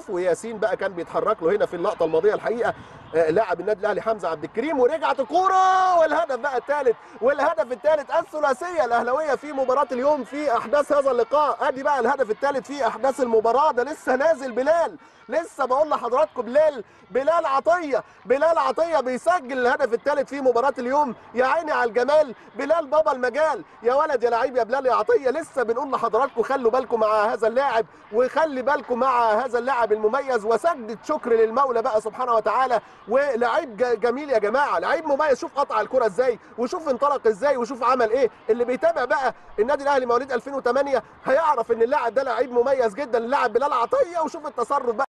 الهدف وياسين بقى كان بيتحرك له هنا في اللقطه الماضيه الحقيقه آه، لاعب النادي الاهلي حمزه عبد الكريم ورجعت الكوره والهدف بقى الثالث والهدف الثالث الثلاثيه الاهلاويه في مباراه اليوم في احداث هذا اللقاء ادي بقى الهدف الثالث في احداث المباراه ده لسه نازل بلال لسه بقول لحضراتكم بلال بلال عطيه بلال عطيه بيسجل الهدف الثالث في مباراه اليوم يا عيني على الجمال بلال بابا المجال يا ولد يا لعيب يا بلال يا عطيه لسه بنقول لحضراتكم خلوا بالكم مع هذا اللاعب وخلي بالكم مع هذا اللاعب المميز وسجدة شكر للمولى بقى سبحانه وتعالى ولعيب ج- جميل يا جماعه لعيب مميز شوف قطع الكره ازاي وشوف انطلق ازاي وشوف عمل ايه اللي بيتابع بقى النادي الاهلي مواليد 2008 هيعرف ان اللاعب ده لعيب مميز جدا اللاعب بلال عطيه وشوف التصرف بقى